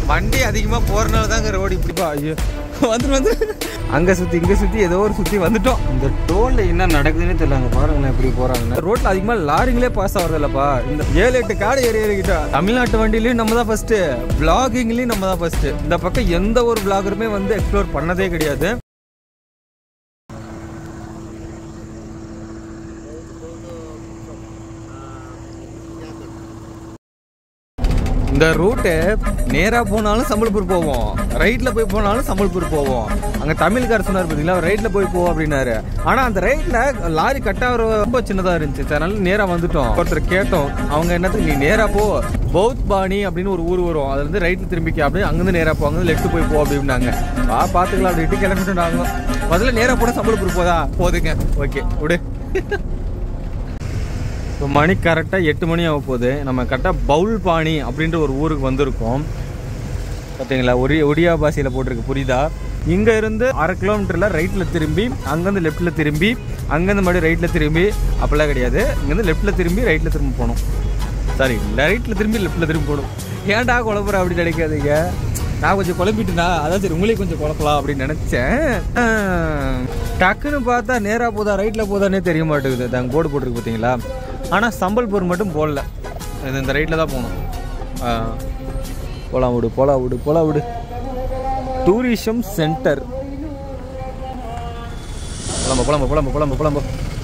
வண்டி அதிகமாக போகிறனால தாங்க ரோடு இப்படிப்பா ஐயோ வந்துட்டு வந்து அங்கே சுற்றி இங்கே சுற்றி ஏதோ ஒரு சுற்றி வந்துட்டோம் இந்த டோலில் என்ன நடக்குதுன்னு தெரியல அங்கே பாருங்களேன் எப்படி போகிறாங்க ரோட்டில் அதிகமாக லாரிங்களே பாஸ் ஆகிறது இல்லைப்பா இந்த ஏழு எட்டு காடு ஏறி ஏறிக்கிட்டா தமிழ்நாட்டு வண்டிலையும் நம்ம தான் ஃபஸ்ட்டு பிளாகிங்லேயும் நம்ம தான் ஃபஸ்ட்டு இந்த பக்கம் எந்த ஒரு பிளாகருமே வந்து எக்ஸ்ப்ளோர் பண்ணதே கிடையாது இந்த ரூட்டு நேராக போனாலும் சம்பல்பூர் போவோம் ரைட்டில் போய் போனாலும் சம்பல்பூர் போவோம் அங்கே தமிழ்கார் சொன்னார் பார்த்தீங்களா ரைட்டில் போய் போவோம் அப்படின்னாரு ஆனால் அந்த ரைட்டில் லாரி கட்டாகிற ரொம்ப சின்னதாக இருந்துச்சு அதனால நேராக வந்துட்டோம் ஒருத்தர் கேட்டோம் அவங்க என்னத்துக்கு நீ நேராக போ பௌத் பாணி அப்படின்னு ஒரு ஊர் வரும் அதுல இருந்து ரைட்டில் திரும்பிக்க அப்படி அங்கேருந்து நேராக போ அங்கேருந்து லெஃப்ட் போய் போ அப்படின்னாங்க வா பார்த்துக்கலாம் அப்படின்ட்டு கிளம்பிட்டு நாங்களும் முதல்ல நேராக போனால் சம்பல்பூர் போதா போதுங்க ஓகே விடு இப்போ மணி கரெக்டாக எட்டு மணி ஆக போகுது நம்ம கரெக்டாக பவுல் பாணி அப்படின்ற ஒரு ஊருக்கு வந்திருக்கோம் பார்த்தீங்களா ஒரி ஒடியா பாஷையில் போட்டிருக்கு புரியுதா இங்கே இருந்து அரை கிலோமீட்டரில் ரைட்டில் திரும்பி அங்கேருந்து லெஃப்ட்டில் திரும்பி அங்கேருந்து மறுபடியும் ரைட்டில் திரும்பி அப்படிலாம் கிடையாது இங்கேருந்து லெஃப்ட்டில் திரும்பி ரைட்டில் திரும்பி போகணும் சாரி ரைட்டில் திரும்பி லெஃப்ட்டில் திரும்பி போகணும் ஏன்டா குழப்புற அப்படின்னு நினைக்காதீங்க நான் கொஞ்சம் குழம்பிட்டுனா அதான் சரி உங்களையும் கொஞ்சம் குழப்பலாம் அப்படின்னு நினச்சேன் ஆஹ், டக்குன்னு பார்த்தா நேராக போதா ரைட்டில் போதானே தெரிய மாட்டேங்குது அங்கே போர்டு போட்டிருக்கு பார்த்தீங்களா ஆனால் சம்பல்பூர் மட்டும் போடல இது இந்த ரைட்டில் தான் போகணும் ஆஹ், போலாம் விடு போலாம் விடு போலாம் விடு டூரிசம் சென்டர் புலம்ப புலம்ப புலம்ப புலம்ப புலம்ப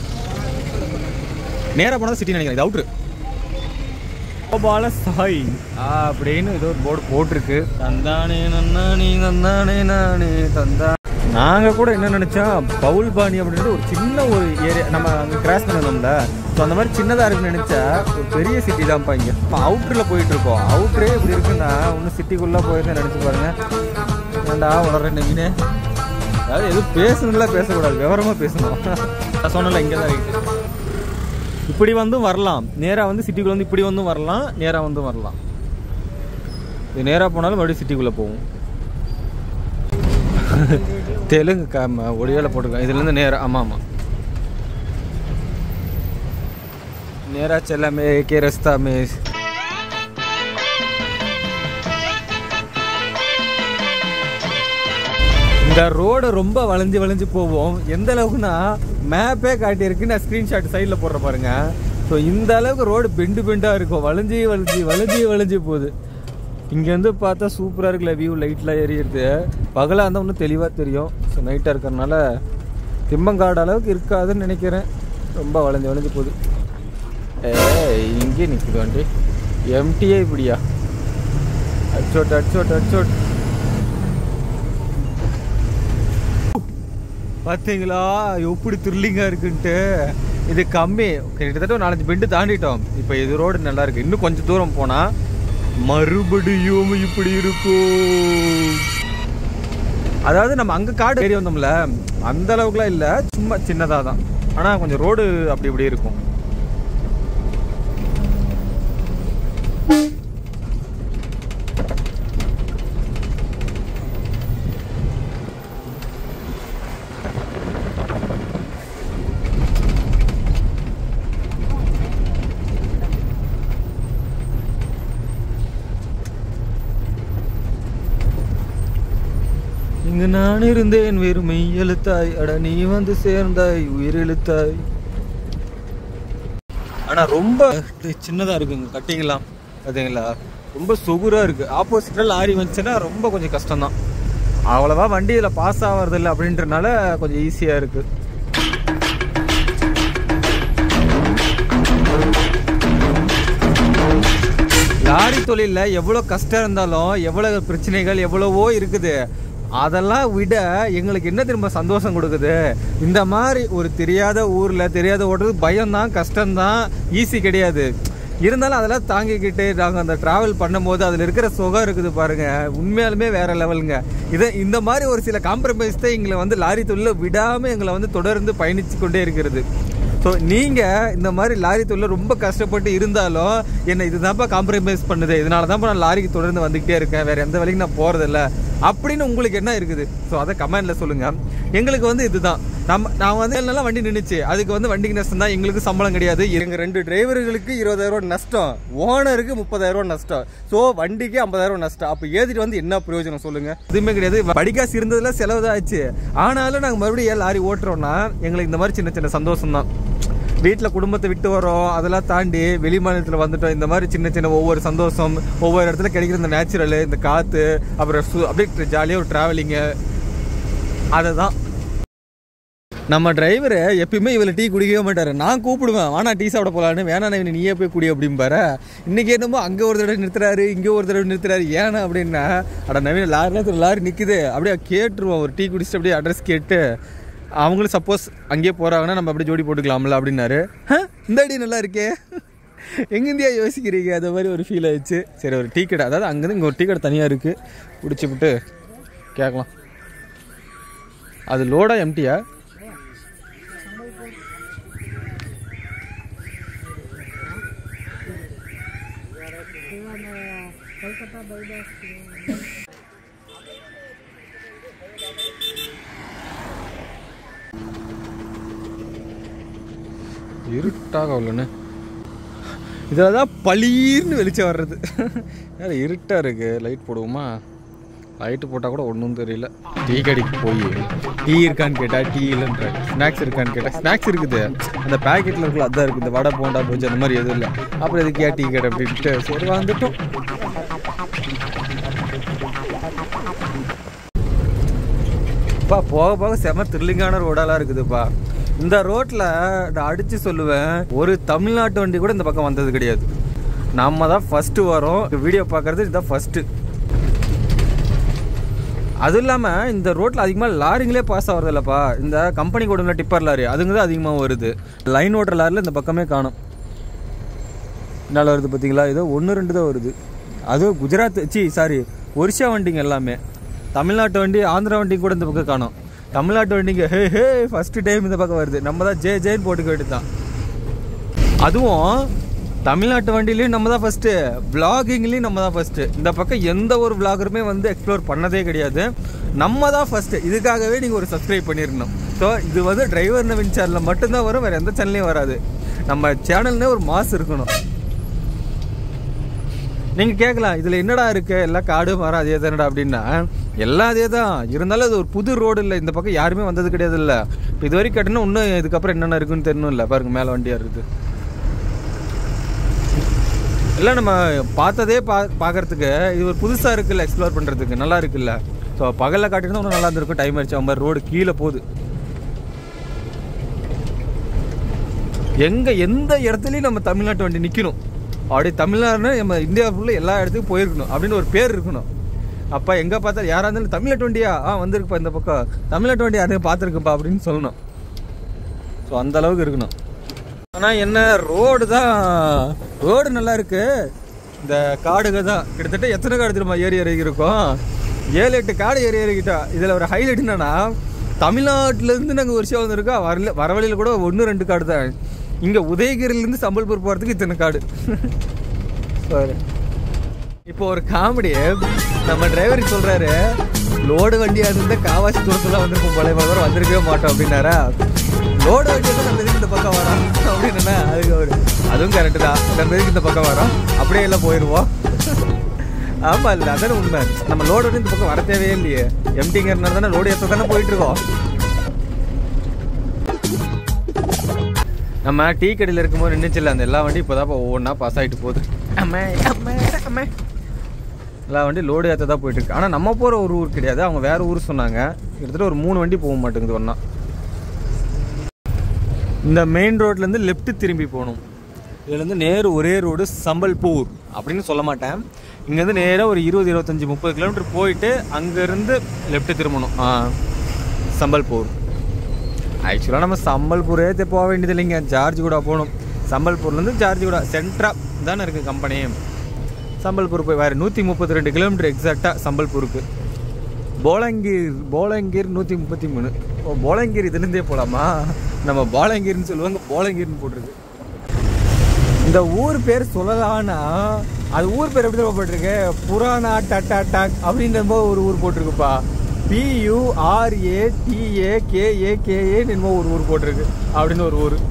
நேராக போனால் சிட்டி நினைக்கிறேன் இது அவுட்ரு கோபால சாய் அப்படின்னு ஏதோ ஒரு போர்டு போட்டிருக்கு தந்தானே நன்னானே நந்தானே நானே தந்தா நாங்கள் கூட என்ன நினச்சோம் பவுல் பாணி அப்படின்றது ஒரு சின்ன ஒரு ஏரியா நம்ம அங்கே கிராஸ் பண்ணணும்ல ஸோ அந்த மாதிரி சின்னதாக இருக்குன்னு நினச்சா ஒரு பெரிய சிட்டி தான்ப்பா இங்கே இப்போ அவுட்டரில் போயிட்டு இருக்கோம் அவுட்டரே இப்படி இருக்குன்னா இன்னும் சிட்டிக்குள்ளே போயிருந்தேன் நினச்சி பாருங்க ஏன்டா வளர நீனே அதாவது எதுவும் பேசணும்ல பேசக்கூடாது விவரமாக பேசணும் நான் சொன்னல இங்கே தான் ரைட்டு இப்படி வந்தும் வரலாம் நேராக வந்து சிட்டிக்குள்ள வந்து இப்படி வந்தும் வரலாம் நேராக வந்தும் வரலாம் இது நேராக போனாலும் மறுபடியும் சிட்டிக்குள்ளே போகும் தெலுங்கு க ஒடியால போட்டிருக்கேன் இதுலேருந்து நேராக ஆமாம் ஆமாம் நேரா செல்லாமே கே ரஸ்தா மே இந்த ரோடு ரொம்ப வளைஞ்சு வளைஞ்சு போவோம் எந்த அளவுக்குன்னா மேப்பே காட்டியிருக்கு நான் ஸ்க்ரீன்ஷாட் சைடில் போடுற பாருங்க ஸோ இந்த அளவுக்கு ரோடு பெண்டு பெண்டாக இருக்கும் வளைஞ்சி வளைஞ்சி வளைஞ்சி வளைஞ்சி போகுது இங்கேருந்து பார்த்தா சூப்பராக இருக்குல்ல வியூ லைட்லாம் எரியுது பகலாக இருந்தால் இன்னும் தெளிவாக தெரியும் ஸோ நைட்டாக இருக்கிறனால திம்மங்காடு அளவுக்கு இருக்காதுன்னு நினைக்கிறேன் ரொம்ப வளைஞ்சு வளைஞ்சு போகுது ஏ இங்கே நிற்குது வண்டி எம்டியே இப்படியா அச்சோட் அச்சோட் அச்சோட் பார்த்தீங்களா எப்படி த்ரில்லிங்காக இருக்குன்ட்டு இது கம்மி கிட்டத்தட்ட ஒரு நாலஞ்சு பெண்டு தாண்டிட்டோம் இப்போ இது ரோடு நல்லா இருக்கு இன்னும் கொஞ்சம் தூரம் போனால் மறுபடியும் இப்படி இருக்கும் அதாவது நம்ம அங்கே காடு ஏறி வந்தோம்ல அந்த அளவுக்குலாம் இல்லை சும்மா சின்னதாக தான் ஆனால் கொஞ்சம் ரோடு அப்படி இப்படி இருக்கும் இங்கு நான் இருந்தேன் வெறுமை எழுத்தாய் அட நீ வந்து சேர்ந்தாய் உயிர் எழுத்தாய் ஆனா ரொம்ப சின்னதா இருக்குங்க கட்டிங்களாம் பார்த்தீங்களா ரொம்ப சுகுரா இருக்கு ஆப்போசிட்ல லாரி வந்துச்சுன்னா ரொம்ப கொஞ்சம் கஷ்டம்தான் அவ்வளவா வண்டி இதில் பாஸ் ஆகிறது இல்லை அப்படின்றனால கொஞ்சம் ஈஸியா இருக்கு லாரி தொழில்ல எவ்வளோ கஷ்டம் இருந்தாலும் எவ்வளோ பிரச்சனைகள் எவ்வளவோ இருக்குது அதெல்லாம் விட எங்களுக்கு என்ன திரும்ப சந்தோஷம் கொடுக்குது இந்த மாதிரி ஒரு தெரியாத ஊரில் தெரியாத ஓட்டுறது பயம்தான் கஷ்டம்தான் ஈஸி கிடையாது இருந்தாலும் அதெல்லாம் தாங்கிக்கிட்டு நாங்கள் அந்த ட்ராவல் பண்ணும்போது அதில் இருக்கிற சுகம் இருக்குது பாருங்க உண்மையாலுமே வேற லெவலுங்க இதை இந்த மாதிரி ஒரு சில காம்ப்ரமைஸ் தான் எங்களை வந்து லாரி தொழில விடாமல் எங்களை வந்து தொடர்ந்து பயணிச்சு கொண்டே இருக்கிறது ஸோ நீங்கள் இந்த மாதிரி லாரி தொழில ரொம்ப கஷ்டப்பட்டு இருந்தாலும் என்னை இதுதான்ப்பா காம்ப்ரமைஸ் பண்ணுது இதனால தான்ப்பா நான் லாரிக்கு தொடர்ந்து வந்துக்கிட்டே இருக்கேன் வேறு எந்த வேலைக்கும் நான் போகிறதில்ல அப்படின்னு உங்களுக்கு என்ன இருக்குது ஸோ அதை கமெண்ட்ல சொல்லுங்க எங்களுக்கு வந்து இதுதான் நம்ம நான் வந்து எல்லாம் வண்டி நின்றுச்சு அதுக்கு வந்து வண்டிக்கு நஷ்டம் தான் எங்களுக்கு சம்பளம் கிடையாது எங்க ரெண்டு டிரைவர்களுக்கு இருபதாயிரம் ரூபாய் நஷ்டம் ஓனருக்கு முப்பதாயிரம் ரூபாய் நஷ்டம் ஸோ வண்டிக்கு ஐம்பதாயிரம் ரூபாய் நஷ்டம் அப்போ ஏத்திட்டு வந்து என்ன பிரயோஜனம் சொல்லுங்க எதுவுமே கிடையாது படிக்காசு இருந்ததுல செலவு தான் ஆச்சு ஆனாலும் நாங்கள் மறுபடியும் ஏன் லாரி ஓட்டுறோம்னா எங்களுக்கு இந்த மாதிரி சின்ன சின்ன சந்தோஷம் தான் வீட்டில் குடும்பத்தை விட்டு வரோம் அதெல்லாம் தாண்டி வெளி மாநிலத்தில் வந்துட்டோம் இந்த மாதிரி சின்ன சின்ன ஒவ்வொரு சந்தோஷம் ஒவ்வொரு இடத்துல கிடைக்கிற இந்த நேச்சுரல் இந்த காற்று அப்புறம் சு- அப்படியே ஜாலியாக ஒரு ட்ராவலிங்கு அதை தான் நம்ம டிரைவரு எப்பயுமே இவளை டீ குடிக்கவே மாட்டாரு நான் கூப்பிடுவேன் வானா டீ சாப்பிட போலான்னு வேணா நவீன் நீயே போய் குடி அப்படிம்பாரு இன்னைக்கு என்னமோ அங்கே ஒரு தடவை நிறுத்துறாரு இங்கே ஒரு தடவை நிறுத்துறாரு ஏன்னா அப்படின்னா அட நவீன் லாரி நேரத்தில் லாரி நிற்குது அப்படியே கேட்டுருவோம் ஒரு டீ குடிச்சிட்டு அப்படியே அட்ரஸ் கேட்டு அவங்களும் சப்போஸ் அங்கேயே போகிறாங்கன்னா நம்ம அப்படியே ஜோடி போட்டுக்கலாம்ல அப்படின்னாரு "ஹ, இந்த அடி நல்லா இருக்கே எங்கேருந்தியா யோசிக்கிறீங்க அந்த மாதிரி ஒரு ஃபீல் ஆயிடுச்சு சரி ஒரு டீ கடை அதாவது அங்கேருந்து இங்கே ஒரு டீ கடை தனியாக இருக்குது குடிச்சுப்புட்டு கேட்கலாம் அது லோடா எம்டியா இருட்டாக உள்ளன்னு இதில் தான் பளீர்னு வெளிச்சம் வர்றது வேறு இருட்டாக இருக்குது லைட் போடுவோமா லைட்டு போட்டால் கூட ஒன்றும் தெரியல டீ கடைக்கு போய் டீ இருக்கான்னு கேட்டால் டீ இல்லைன்றாங்க ஸ்நாக்ஸ் இருக்கான்னு கேட்டால் ஸ்நாக்ஸ் இருக்குது அந்த பேக்கெட்டில் இருக்குல்ல அதான் இருக்குது இந்த வடை போண்டா போச்சு அந்த மாதிரி எதுவும் இல்லை அப்புறம் எதுக்கு ஏன் டீ கடை அப்படின்ட்டு சரி வந்துட்டோம் பா போக போக செம த்ரில்லிங்கான ரோடாலாம் இருக்குதுப்பா இந்த ரோட்ல நான் அடிச்சு சொல்லுவேன் ஒரு தமிழ்நாட்டு வண்டி கூட இந்த பக்கம் வந்தது கிடையாது நம்ம தான் ஃபர்ஸ்ட் வரோம் வீடியோ பார்க்கறது இதுதான் ஃபர்ஸ்ட் அதுவும் இல்லாமல் இந்த ரோட்டில் அதிகமாக லாரிங்களே பாஸ் ஆகிறது இல்லைப்பா இந்த கம்பெனி கொடுங்க டிப்பர் லாரி அதுங்க தான் அதிகமாக வருது லைன் ஓட்டுற லாரியில் இந்த பக்கமே காணும் என்னால் வருது பார்த்தீங்களா ஏதோ ஒன்று ரெண்டு தான் வருது அதுவும் குஜராத் சி சாரி ஒரிஷா வண்டிங்க எல்லாமே தமிழ்நாட்டு வண்டி ஆந்திரா வண்டி கூட இந்த பக்கம் காணும் தமிழ்நாட்டு வண்டிங்க ஹே ஹே ஃபர்ஸ்ட் டைம் இந்த பக்கம் வருது நம்ம தான் ஜே ஜேன்னு போட்டுக்க வேண்டியது தான் அதுவும் தமிழ்நாட்டு வண்டிலையும் நம்ம தான் ஃபஸ்ட்டு பிளாகிங்லேயும் நம்ம தான் ஃபஸ்ட்டு இந்த பக்கம் எந்த ஒரு விளாகருமே வந்து எக்ஸ்ப்ளோர் பண்ணதே கிடையாது நம்ம தான் ஃபஸ்ட்டு இதுக்காகவே நீங்கள் ஒரு சப்ஸ்கிரைப் பண்ணியிருக்கணும் ஸோ இது வந்து டிரைவர் நவீன் சேனலில் மட்டும்தான் வரும் வேறு எந்த சேனல்லையும் வராது நம்ம சேனல்னே ஒரு மாஸ் இருக்கணும் நீங்கள் கேட்கலாம் இதில் என்னடா இருக்கு எல்லாம் காடு மரம் அதே தானடா அப்படின்னா எல்லாம் அதே தான் இருந்தாலும் அது ஒரு புது ரோடு இல்லை இந்த பக்கம் யாருமே வந்தது கிடையாது இல்லை இப்போ இது வரைக்கும் கட்டினா இன்னும் இதுக்கப்புறம் என்னென்ன இருக்குன்னு தெரியணும் இல்லை பாருங்க மேலே வண்டியாக இருக்குது இல்லை நம்ம பார்த்ததே பா பார்க்கறதுக்கு இது ஒரு புதுசாக இருக்குல்ல எக்ஸ்ப்ளோர் பண்ணுறதுக்கு நல்லா இருக்குல்ல ஸோ பகலில் காட்டினா இன்னும் நல்லா இருந்திருக்கும் டைம் ஆயிடுச்சு அவன் ரோடு கீழே போகுது எங்க எந்த இடத்துலையும் நம்ம தமிழ்நாட்டு வண்டி நிற்கணும் அப்படியே தமிழ்நாடுனா நம்ம இந்தியா ஃபுல்லாக எல்லா இடத்துக்கும் போயிருக்கணும் அப்படின்னு ஒரு பேர் இருக்கணும் அப்போ எங்கே பார்த்தா யாராக இருந்தாலும் தமிழ்நாட்டு வண்டியா ஆ வந்திருக்குப்பா இந்த பக்கம் தமிழ்நாட்டு வண்டி யாரையும் பார்த்துருக்குப்பா அப்படின்னு சொல்லணும் ஸோ அந்த அளவுக்கு இருக்கணும் ஆனால் என்ன ரோடு தான் ரோடு நல்லா இருக்கு இந்த காடுக தான் கிட்டத்தட்ட எத்தனை காடு திரும்ப ஏறி இறங்கி இருக்கோம் ஏழு எட்டு காடு ஏறி இறங்கிட்டோம் இதில் ஒரு ஹைலைட் என்னன்னா தமிழ்நாட்டிலேருந்து நாங்கள் ஒரு விஷயம் வந்திருக்கோம் வரல வர வழியில் கூட ஒன்று ரெண்டு காடு தான் இங்கே உதயகிரிலேருந்து சம்பல்பூர் போகிறதுக்கு இத்தனை காடு சரி இப்போ ஒரு காமெடி நம்ம டிரைவருக்கு சொல்றாரு லோடு வண்டியா இருந்தா காவாசி தூரத்துல வந்திருக்கும் பழைய மாதிரி வந்திருக்கவே மாட்டோம் அப்படின்னாரா லோடு வண்டியா தான் நம்ம எதுக்கு இந்த பக்கம் வரோம் அப்படின்னா அதுக்கு அவரு அதுவும் கரெக்டு தான் நம்ம எதுக்கு இந்த பக்கம் வரோம் அப்படியே எல்லாம் போயிடுவோம் ஆமா இல்ல அதானே உண்மை நம்ம லோடு வந்து இந்த பக்கம் வர தேவையே இல்லையே எம்டிங்கிறனால தானே லோடு ஏற்ற தானே போயிட்டு இருக்கோம் நம்ம டீ கடையில் இருக்கும்போது நின்றுச்சுல அந்த எல்லா வண்டியும் இப்போதான் ஒவ்வொன்றா பாஸ் ஆகிட்டு போகுது அம்மே அம்மே அம்மே எல்லா வண்டி லோடு ஏற்ற தான் போயிட்டு இருக்கு ஆனால் நம்ம போகிற ஒரு ஊர் கிடையாது அவங்க வேற ஊர் சொன்னாங்க கிட்டத்தட்ட ஒரு மூணு வண்டி போக மாட்டேங்குது ஒன்றா இந்த மெயின் ரோட்லேருந்து லெஃப்ட் திரும்பி போகணும் இதுலேருந்து நேரு ஒரே ரோடு சம்பல்பூர் அப்படின்னு சொல்ல மாட்டேன் இங்கேருந்து நேராக ஒரு இருபது இருபத்தஞ்சி முப்பது கிலோமீட்டர் போயிட்டு அங்கேருந்து லெஃப்ட் திரும்பணும் ஆ சம்பல்பூர் ஆக்சுவலாக நம்ம சம்பல்பூரே தெ- போக வேண்டியது இல்லைங்க ஜார்ஜ் கூட போகணும் சம்பல்பூர்லேருந்து ஜார்ஜ் கூட சென்ட்ரா தானே இருக்குது கம்பெனி சம்பல்பூர் போய் வேறு நூற்றி முப்பத்தி ரெண்டு கிலோமீட்டர் எக்ஸாக்டாக சம்பல்பூருக்கு போலங்கீர் போலங்கீர் நூற்றி முப்பத்தி மூணு ஓ போலங்கீர் இதுலேருந்தே போகலாமா நம்ம போலங்கீர்னு சொல்லுவாங்க போலங்கீர்னு போட்டிருக்கு இந்த இந்த ஊர் பேர் சொல்லலாம்னா அது ஊர் பேர் எப்படி தெரியுமா போட்டிருக்கு புராணா டட்டா டாக் அப்படின்ற மாதிரி ஒரு ஊர் போட்டிருக்குப்பா பியூஆர்ஏ டிஏ கேஏ கேஏ என்னமோ ஒரு ஊர் போட்டிருக்கு அப்படின்னு ஒரு ஊர்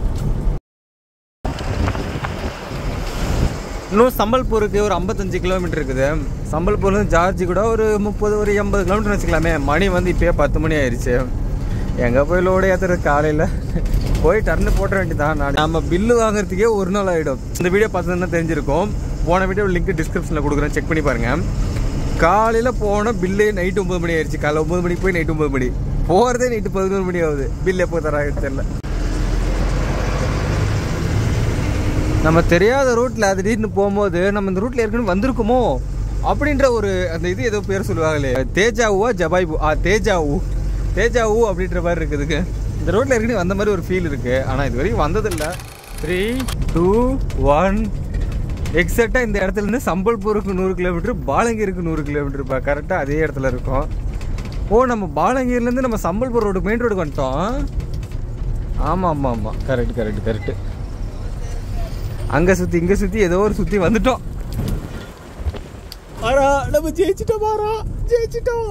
இன்னும் சம்பல்பூருக்கு ஒரு ஐம்பத்தஞ்சு கிலோமீட்டர் இருக்குது சம்பல்பூர்லேருந்து ஜார்ஜி கூட ஒரு முப்பது ஒரு எண்பது கிலோமீட்டர் வச்சுக்கலாமே மணி வந்து இப்போயே பத்து மணி ஆயிடுச்சு எங்கே போய் லோடு ஏற்றுறது காலையில் போய் டர்னு போட்ட வேண்டியதான் நான் நம்ம பில்லு வாங்குறதுக்கே ஒரு நாள் ஆகிடும் இந்த வீடியோ பார்த்ததுன்னா தெரிஞ்சிருக்கும் போன வீடியோ லிங்க் டிஸ்கிரிப்ஷனில் கொடுக்குறேன் செக் பண்ணி பாருங்கள் காலையில் போனால் பில்லு நைட்டு ஒம்பது மணி ஆயிடுச்சு காலைல ஒம்பது மணிக்கு போய் நைட்டு ஒம்பது மணி போகிறதே நைட்டு பதினோரு மணி ஆகுது பில் எப்போ தராங்க தெரியல நம்ம தெரியாத ரூட்ல திடீர்னு போகும்போது நம்ம இந்த ரூட்ல ஏற்கனவே வந்திருக்குமோ அப்படின்ற ஒரு அந்த இது ஏதோ பேர் சொல்லுவாங்களே தேஜாவா ஜபாய்பு ஆ தேஜாவு தேஜாவு அப்படின்ற மாதிரி இருக்குதுக்கு இந்த ரோட்ல ஏற்கனவே வந்த மாதிரி ஒரு ஃபீல் இருக்கு ஆனா இது வரைக்கும் வந்ததில்ல த்ரீ டூ ஒன் எக்ஸாக்டாக இந்த இடத்துல இருந்து சம்பல்பூருக்கு நூறு கிலோமீட்டர் பாலங்கீருக்கு நூறு கிலோமீட்டர்ப்பா கரெக்டாக அதே இடத்துல இருக்கோம் ஓ நம்ம பாலங்கீர்லேருந்து நம்ம சம்பல்பூர் ரோடு மெயின் ரோடு வந்துட்டோம் ஆமாம் ஆமாம் ஆமாம் கரெக்ட் கரெக்ட் கரெக்ட் அங்க சுத்தி இங்க சுத்தி ஏதோ ஒரு சுத்தி வந்துட்டோம் ஆரா நம்ம ஜெயிச்சிட்டோம் ஆரா ஜெயிச்சிட்டோம்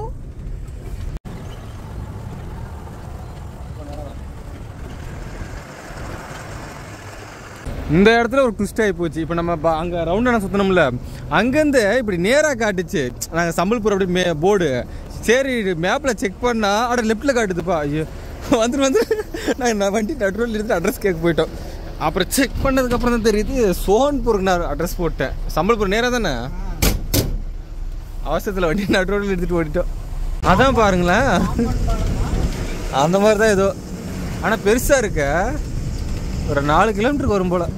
இந்த இடத்துல ஒரு ட்விஸ்ட் ஆகி போச்சு இப்போ நம்ம ப- அங்க ரவுண்டான சுத்தணும்ல அங்கேருந்து இப்படி நேராக காட்டுச்சு நாங்கள் சம்பல்பூர் அப்படி மே போர்டு சரி மேப்பில் செக் பண்ணா அட லெஃப்ட்டில் காட்டுதுப்பா ஐயோ வந்துட்டு வந்து நாங்கள் நான் வண்டி நடுவில் எடுத்து அட்ரஸ் கேட்க போயிட்டோம் அப்புறம் செக் பண்ணதுக்கப்புறம் தான் தெரியுது சோன்பூருக்கு நான் அட்ரஸ் போட்டேன் சம்பல்பூர் நேராக தானே அவசரத்தில் வண்டி நடுரோடில் எடுத்துகிட்டு ஓடிட்டோம் அதான் பாருங்களேன் அந்த மாதிரி தான் ஏதோ ஆனால் பெருசாக இருக்க ஒரு நாலு கிலோமீட்டருக்கு வரும் போல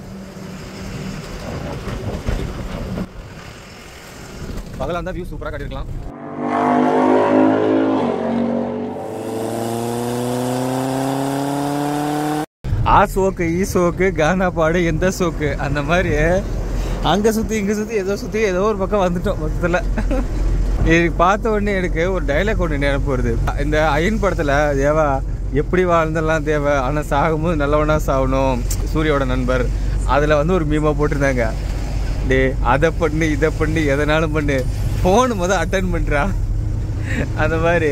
பகலாக இருந்தால் வியூ சூப்பராக காட்டியிருக்கலாம் ஆ சோக்கு ஈ சோக்கு கானா பாடு எந்த சோக்கு அந்த மாதிரி அங்கே சுற்றி இங்கே சுற்றி ஏதோ சுற்றி ஏதோ ஒரு பக்கம் வந்துட்டோம் மொத்தத்தில் இது பார்த்த உடனே எனக்கு ஒரு டைலாக் ஒன்று நினைப்பு வருது இந்த அயன் படத்தில் தேவா எப்படி வாழ்ந்தெல்லாம் தேவை ஆனால் சாகும்போது நல்லவனா சாகணும் சூரியோட நண்பர் அதில் வந்து ஒரு மீமா போட்டிருந்தாங்க டே அதை பண்ணு இதை பண்ணு எதனாலும் பண்ணு ஃபோன் முத அட்டன் பண்ணுறா அந்த மாதிரி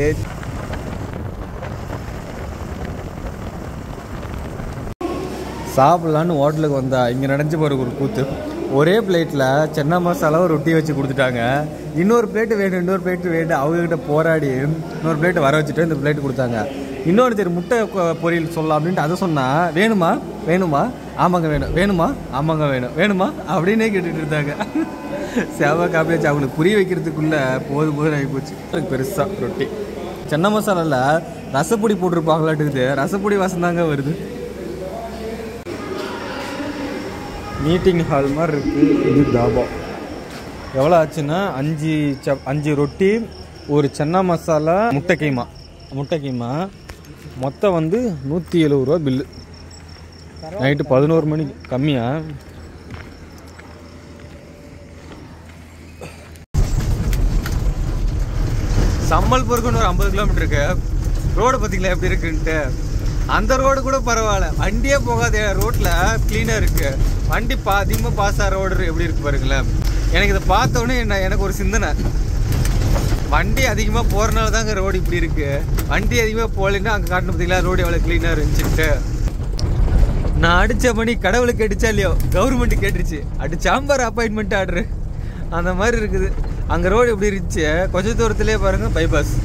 சாப்பிட்லான்னு ஹோட்டலுக்கு வந்தா இங்கே நடந்து போகிற ஒரு கூத்து ஒரே பிளேட்டில் சென்னா மசாலாவும் ரொட்டி வச்சு கொடுத்துட்டாங்க இன்னொரு பிளேட்டு வேணும் இன்னொரு பிளேட்டு வேணும் அவங்ககிட்ட போராடி இன்னொரு பிளேட்டு வர வச்சுட்டு இந்த பிளேட்டு கொடுத்தாங்க இன்னொரு சரி முட்டை கொ- பொரியல் சொல்லலாம் அப்படின்ட்டு அதை சொன்னா வேணுமா வேணுமா ஆமாங்க வேணும் வேணுமா ஆமாங்க வேணும் வேணுமா அப்படின்னே கேட்டுட்டு இருந்தாங்க சேவா காப்பியாச்சு அவங்களுக்கு புரிய வைக்கிறதுக்குள்ள போதும் போதும் ஆகி போச்சு பெருசாக ரொட்டி சென்னை மசாலாவில் ரசப்பொடி போட்டிருப்பாங்களாட்டுக்குது ரசப்பொடி வாசம் தாங்க வருது மீட்டிங் ஹால் மாதிரி இருக்கு இது தாபா எவ்வளோ ஆச்சுன்னா அஞ்சு சப் அஞ்சு ரொட்டி ஒரு சென்னா மசாலா முட்டை கீமா முட்டை கீமா மொத்தம் வந்து நூற்றி எழுபது ரூபா பில்லு நைட்டு பதினோரு மணிக்கு கம்மியா சம்மல்பூருக்கு ஒரு ஐம்பது கிலோமீட்டர் இருக்கு ரோடு பார்த்தீங்களா எப்படி இருக்குன்ட்டு அந்த ரோடு கூட பரவாயில்ல வண்டியே போகாத ரோட்ல க்ளீனாக இருக்கு வண்டி பா அதிகமாக பாஸ் ஆகிற ரோடு எப்படி இருக்கு பாருங்களேன் எனக்கு இதை பார்த்த உடனே என்ன எனக்கு ஒரு சிந்தனை வண்டி அதிகமாக போகிறனால தாங்க ரோடு இப்படி இருக்கு வண்டி அதிகமாக போகலைன்னா அங்கே காட்டணும் பார்த்தீங்களா ரோடு எவ்வளோ க்ளீனாக இருந்துச்சுட்டு நான் அடிச்ச மணி கடவுளுக்கு அடிச்சா இல்லையோ கவர்மெண்ட் கேட்டுருச்சு அடி சாம்பார் அப்பாயின்மெண்ட் ஆர்டர் அந்த மாதிரி இருக்குது அங்கே ரோடு எப்படி இருந்துச்சு கொஞ்ச தூரத்திலே பாருங்க பைபாஸ்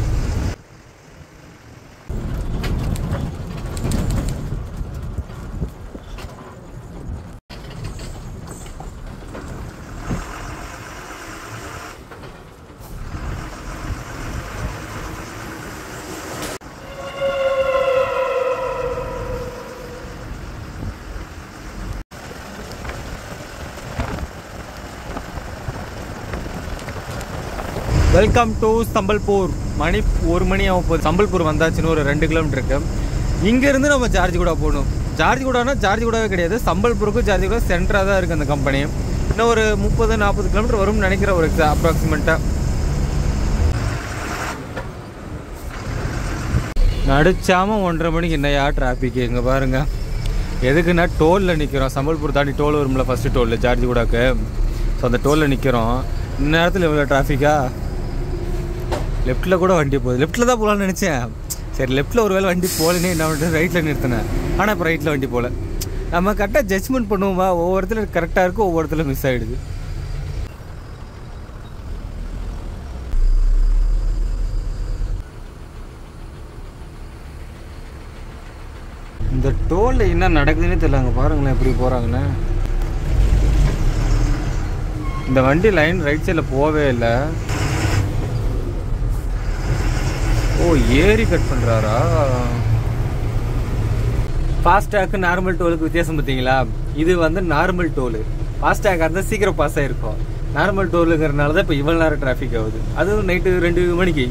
வெல்கம் டு சம்பல்பூர் மணி ஒரு மணி ஆகும் போகுது சம்பல்பூர் வந்தாச்சுன்னு ஒரு ரெண்டு கிலோமீட்டருக்கு இங்கேருந்து நம்ம ஜார்ஜ் கூட போகணும் ஜார்ஜ் கூடனா ஜார்ஜ் கூடவே கிடையாது சம்பல்பூருக்கும் ஜார்ஜ் கூட சென்டராக தான் இருக்குது அந்த கம்பெனி இன்னும் ஒரு முப்பது நாற்பது கிலோமீட்டர் வரும்னு நினைக்கிறேன் ஒரு அப்ராக்சிமேட்டாக நடிச்சாம ஒன்றரை மணிக்கு என்னையா டிராஃபிக் இங்கே பாருங்க எதுக்குன்னா டோலில் நிற்கிறோம் சம்பல்பூர் தாண்டி டோல் வரும்ல ஃபஸ்ட்டு டோலில் ஜார்ஜி கூடாக்கு ஸோ அந்த டோலில் நிற்கிறோம் இந்நேரத்தில் எவ்வளோ டிராஃபிக்கா லெஃப்ட்டில் கூட வண்டி போகுது லெஃப்ட்டில் தான் போகலான்னு நினச்சேன் சரி லெஃப்ட்டில் ஒரு வேளை வண்டி போகலனே என்ன பண்ணுறது ரைட்டில் நிறுத்தினேன் ஆனால் இப்போ ரைட்டில் வண்டி போகல நம்ம கரெக்டாக ஜட்ஜ்மெண்ட் பண்ணுவோமா ஒவ்வொருத்துல கரெக்டாக இருக்கும் ஒவ்வொருத்துல மிஸ் ஆகிடுது இந்த டோலில் என்ன நடக்குதுன்னே தெரியல அங்கே பாருங்களேன் எப்படி போகிறாங்கன்னு இந்த வண்டி லைன் ரைட் சைடில் போவே இல்லை ஓ ஏரி கட் பண்ணுறாரா ஃபாஸ்டேக்கு நார்மல் டோலுக்கு வித்தியாசம் பார்த்தீங்களா இது வந்து நார்மல் டோலு ஃபாஸ்டேக் இருந்தால் சீக்கிரம் பாஸ் ஆகிருக்கும் நார்மல் டோலுங்கிறனால தான் இப்போ இவ்வளோ நேரம் டிராஃபிக் ஆகுது அதுவும் நைட்டு ரெண்டு மணிக்கு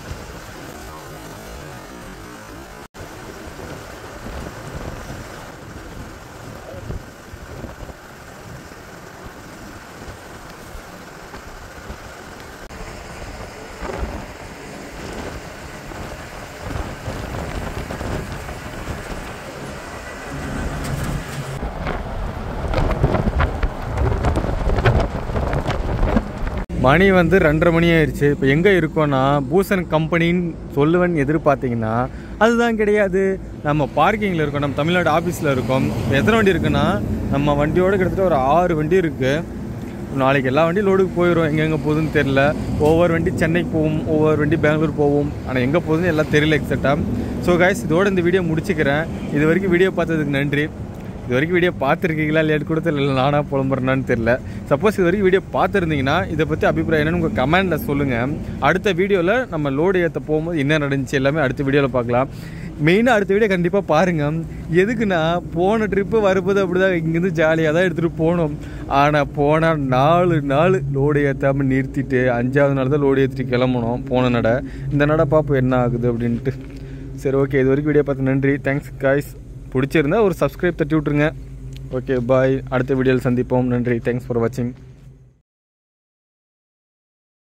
மணி வந்து ரெண்டரை மணி ஆயிடுச்சு இப்போ எங்கே இருக்கோன்னா பூசன் கம்பெனின்னு சொல்லுவேன் எதிர்பார்த்தீங்கன்னா அதுதான் கிடையாது நம்ம பார்க்கிங்கில் இருக்கோம் நம்ம தமிழ்நாடு ஆஃபீஸில் இருக்கோம் இப்போ எத்தனை வண்டி இருக்குன்னா நம்ம வண்டியோட கிட்டத்தட்ட ஒரு ஆறு வண்டி இருக்குது நாளைக்கு எல்லா வண்டியும் லோடுக்கு போயிடும் எங்கெங்கே போகுதுன்னு தெரில ஒவ்வொரு வண்டி சென்னைக்கு போகும் ஒவ்வொரு வண்டி பெங்களூர் போகும் ஆனால் எங்கே போகுதுன்னு எல்லாம் தெரியல எக்ஸாக்டாக ஸோ கைஸ் இதோட இந்த வீடியோ முடிச்சுக்கிறேன் இது வரைக்கும் வீடியோ பார்த்ததுக்கு நன்றி இது வரைக்கும் வீடியோ பார்த்துருக்கீங்களா இல்லையா கூட தெரியல நானாக புலம்புறேன்னு தெரியல சப்போஸ் இது வரைக்கும் வீடியோ பார்த்துருந்தீங்கன்னா இதை பற்றி அபிப்பிராயம் என்னன்னு உங்கள் கமெண்டில் சொல்லுங்கள் அடுத்த வீடியோவில் நம்ம லோடு ஏற்ற போகும்போது என்ன நடந்துச்சு எல்லாமே அடுத்த வீடியோவில் பார்க்கலாம் மெயினாக அடுத்த வீடியோ கண்டிப்பாக பாருங்கள் எதுக்குன்னா போன ட்ரிப்பு வரும்போது அப்படி தான் இங்கேருந்து ஜாலியாக தான் எடுத்துகிட்டு போனோம் ஆனால் போனால் நாலு நாள் லோடு ஏற்றாமல் நிறுத்திட்டு அஞ்சாவது நாள் தான் லோடு ஏற்றிட்டு கிளம்பணும் போன நட இந்த நட பார்ப்போம் என்ன ஆகுது அப்படின்ட்டு சரி ஓகே இது வரைக்கும் வீடியோ பார்த்து நன்றி தேங்க்ஸ் காய்ஸ் பிடிச்சிருந்தா ஒரு சப்ஸ்கிரைப் தட்டி விட்ருங்க ஓகே பாய் அடுத்த வீடியோவில் சந்திப்போம் நன்றி தேங்க்ஸ் ஃபார் வாட்சிங்